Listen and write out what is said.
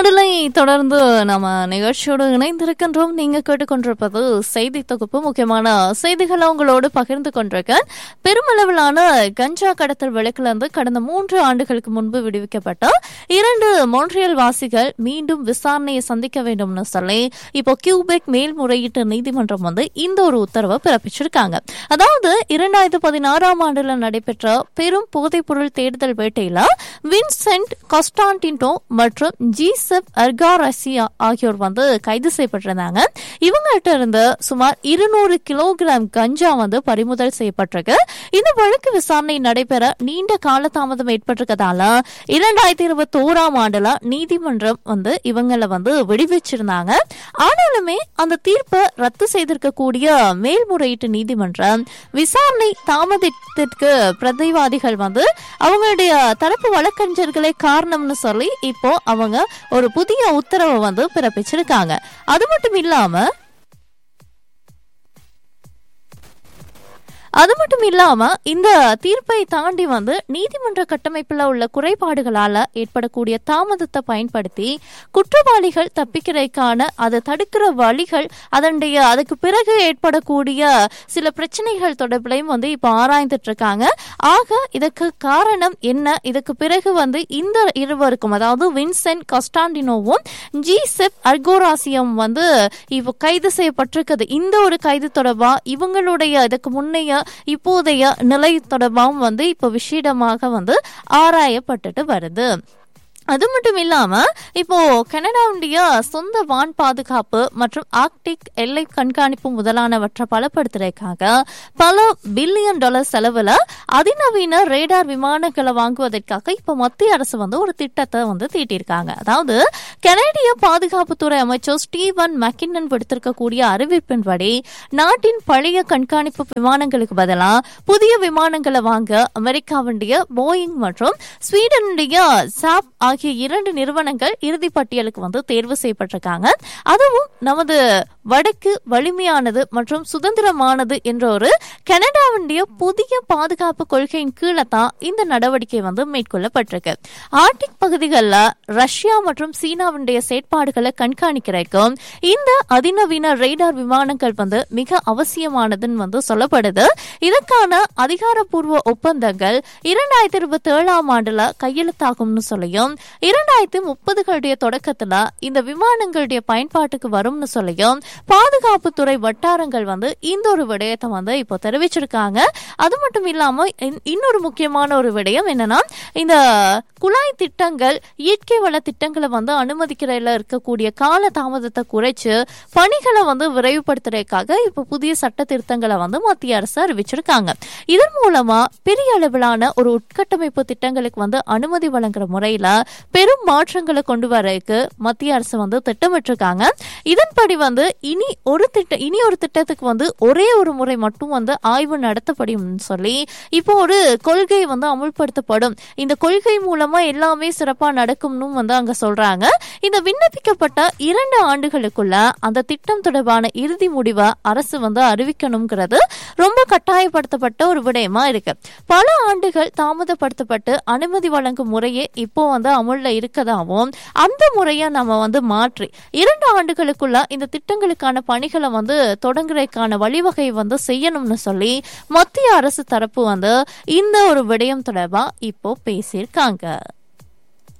பாடலை தொடர்ந்து நம்ம நிகழ்ச்சியோடு இணைந்திருக்கின்றோம் நீங்க கேட்டுக்கொண்டிருப்பது செய்தி தொகுப்பு முக்கியமான செய்திகளை உங்களோடு பகிர்ந்து கொண்டிருக்கேன் பெருமளவிலான கஞ்சா கடத்தல் வழக்கிலிருந்து கடந்த மூன்று ஆண்டுகளுக்கு முன்பு விடுவிக்கப்பட்ட இரண்டு மோன்ட்ரியல் வாசிகள் மீண்டும் விசாரணையை சந்திக்க வேண்டும்னு சொல்லி இப்போ கியூபெக் மேல்முறையீட்டு நீதிமன்றம் வந்து இந்த ஒரு உத்தரவை பிறப்பிச்சிருக்காங்க அதாவது இரண்டாயிரத்தி பதினாறாம் ஆண்டுல நடைபெற்ற பெரும் போதைப்பொருள் தேடுதல் வேட்டையில வின்சென்ட் காஸ்டான்டினோ மற்றும் ஜீசப் அர்காரசியா ஆகியோர் வந்து கைது செய்யப்பட்டிருந்தாங்க இவங்கள்ட்ட இருந்து சுமார் இருநூறு கிலோகிராம் கஞ்சா வந்து பறிமுதல் செய்யப்பட்டிருக்கு இந்த வழக்கு விசாரணை நடைபெற நீண்ட காலதாமதம் ஏற்பட்டிருக்கதால இரண்டாயிரத்தி இருபத்தி ஓராம் ஆண்டுல நீதிமன்றம் வந்து இவங்களை வந்து விடுவிச்சிருந்தாங்க ஆனாலுமே அந்த தீர்ப்பை ரத்து செய்திருக்கக்கூடிய மேல்முறையீட்டு நீதிமன்றம் விசாரணை தாமதத்திற்கு பிரதிவாதிகள் வந்து அவங்களுடைய தரப்பு வழக்கறிஞர்களே காரணம்னு சொல்லி இப்போ அவங்க ஒரு புதிய உத்தரவை வந்து பிறப்பிச்சிருக்காங்க அது மட்டும் இல்லாம அது மட்டும் இல்லாம இந்த தீர்ப்பை தாண்டி வந்து நீதிமன்ற கட்டமைப்புல உள்ள குறைபாடுகளால ஏற்படக்கூடிய தாமதத்தை பயன்படுத்தி குற்றவாளிகள் தப்பிக்கிறதுக்கான அதை தடுக்கிற வழிகள் அதனுடைய அதுக்கு பிறகு ஏற்படக்கூடிய சில பிரச்சனைகள் தொடர்பிலையும் வந்து இப்போ ஆராய்ந்துட்டு இருக்காங்க ஆக இதற்கு காரணம் என்ன இதுக்கு பிறகு வந்து இந்த இருவருக்கும் அதாவது வின்சென்ட் கஸ்டாண்டினோவும் ஜி செப் அர்கோராசியம் வந்து இப்போ கைது செய்யப்பட்டிருக்குது இந்த ஒரு கைது தொடர்பா இவங்களுடைய இதுக்கு முன்னைய இப்போதைய நிலை தொடர்பாகவும் வந்து இப்போ விஷேடமாக வந்து ஆராயப்பட்டுட்டு வருது அது மட்டும் இல்லாம இப்போ கனடாவுடைய சொந்த வான் பாதுகாப்பு மற்றும் ஆர்க்டிக் எல்லை கண்காணிப்பு முதலானவற்றை பலப்படுத்துறதுக்காக பல பில்லியன் டாலர் செலவுல அதிநவீன ரேடார் விமானங்களை வாங்குவதற்காக இப்ப மத்திய அரசு வந்து ஒரு திட்டத்தை வந்து தீட்டியிருக்காங்க அதாவது கனேடிய பாதுகாப்புத்துறை அமைச்சர் ஸ்டீவன் மெக்கின்னன் விடுத்திருக்கக்கூடிய அறிவிப்பின்படி நாட்டின் பழைய கண்காணிப்பு விமானங்களுக்கு பதிலா புதிய விமானங்களை வாங்க அமெரிக்காவுடைய போயிங் மற்றும் ஸ்வீடனுடைய சாப் ஆகிய இரண்டு நிறுவனங்கள் இறுதி பட்டியலுக்கு வந்து தேர்வு செய்யப்பட்டிருக்காங்க அதுவும் நமது வடக்கு வலிமையானது மற்றும் சுதந்திரமானது என்ற ஒரு கனடாவுடைய புதிய பாதுகாப்பு கொள்கையின் கீழே தான் இந்த நடவடிக்கை வந்து மேற்கொள்ளப்பட்டிருக்கு ஆர்டிக் பகுதிகளில் ரஷ்யா மற்றும் சீனாவுடைய செயற்பாடுகளை கண்காணிக்கிறதுக்கும் இந்த அதிநவீன ரேடார் விமானங்கள் வந்து மிக அவசியமானதுன்னு வந்து சொல்லப்படுது இதற்கான அதிகாரப்பூர்வ ஒப்பந்தங்கள் இரண்டாயிரத்தி இருபத்தி ஏழாம் ஆண்டுல கையெழுத்தாகும்னு சொல்லியும் இரண்டாயிரத்தி முப்பதுகளுடைய தொடக்கத்துல இந்த விமானங்களுடைய பயன்பாட்டுக்கு வரும்னு சொல்லியும் பாதுகாப்புத்துறை வட்டாரங்கள் வந்து இந்த ஒரு விடயத்தை வந்து இப்போ தெரிவிச்சிருக்காங்க அது மட்டும் இல்லாம இன்- இன்னொரு முக்கியமான ஒரு விடயம் என்னன்னா இந்த குழாய் திட்டங்கள் இயற்கை வள திட்டங்களை வந்து அனுமதிக்கிறதுல இருக்கக்கூடிய கால தாமதத்தை குறைச்சு பணிகளை வந்து விரைவுபடுத்துறதுக்காக இப்போ புதிய சட்ட திருத்தங்களை வந்து மத்திய அரசு அறிவிச்சிருக்காங்க இதன் மூலமா பெரிய அளவிலான ஒரு உட்கட்டமைப்பு திட்டங்களுக்கு வந்து அனுமதி வழங்குற முறையில பெரும் மாற்றங்களை கொண்டு வரதுக்கு மத்திய அரசு வந்து திட்டமிட்டிருக்காங்க இதன்படி வந்து இனி ஒரு திட்ட இனி ஒரு திட்டத்துக்கு வந்து ஒரே ஒரு முறை மட்டும் வந்து ஆய்வு நடத்தப்படும் சொல்லி இப்போ ஒரு கொள்கை வந்து அமுல்படுத்தப்படும் இந்த கொள்கை மூலமா எல்லாமே சிறப்பா நடக்கும்னு வந்து அங்க சொல்றாங்க இந்த விண்ணப்பிக்கப்பட்ட இரண்டு ஆண்டுகளுக்குள்ள அந்த திட்டம் தொடர்பான இறுதி முடிவை அரசு வந்து அறிவிக்கணுங்கிறது ரொம்ப கட்டாயப்படுத்தப்பட்ட ஒரு விடயமா இருக்கு பல ஆண்டுகள் தாமதப்படுத்தப்பட்டு அனுமதி வழங்கும் முறையே இப்போ வந்து அமுல்ல இருக்கதாவும் அந்த முறையை நம்ம வந்து மாற்றி இரண்டு ஆண்டுகளுக்குள்ள இந்த திட்டங்களுக்கான பணிகளை வந்து தொடங்குறதுக்கான வழிவகை வந்து செய்யணும்னு சொல்லி மத்திய அரசு தரப்பு வந்து இந்த ஒரு விடயம் தொடர்பா இப்போ பேசியிருக்காங்க